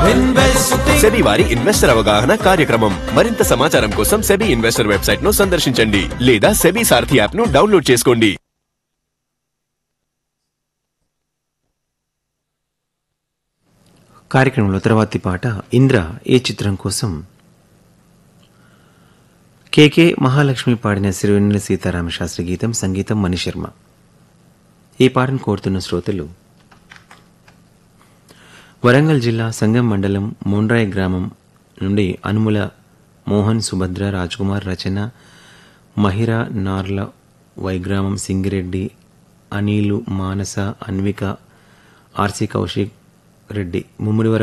SEBI వారి investor అవగాహన కార్యక్రమం మరింత సమాచారం కోసం సెబీ ఇన్వెస్టర్ వెబ్సైట్ ను సందర్శించండి లేదా సెబీ సారథి యాప్ ను డౌన్లోడ్ చేసుకోండి కార్యక్రమంలో తర్వాతి పాట ఇంద్ర ఈ చిత్రం కోసం కేకే మహాలక్ష్మి పాడిన సిరివెన్నెల సీతారామ శాస్త్రి గీతం సంగీతం మణిశర్మ ఈ పాటను కోరుతున్న శ్రోతలు వరంగల్ జిల్లా సంగం మండలం మోండ్రాయ్ గ్రామం నుండి అనుముల మోహన్ సుభద్ర రాజ్కుమార్ రచన మహిరా నార్ల వైగ్రామం సింగిరెడ్డి అనిలు మానస అన్విక ఆర్సి కౌశిక్ రెడ్డి ముమ్మిడి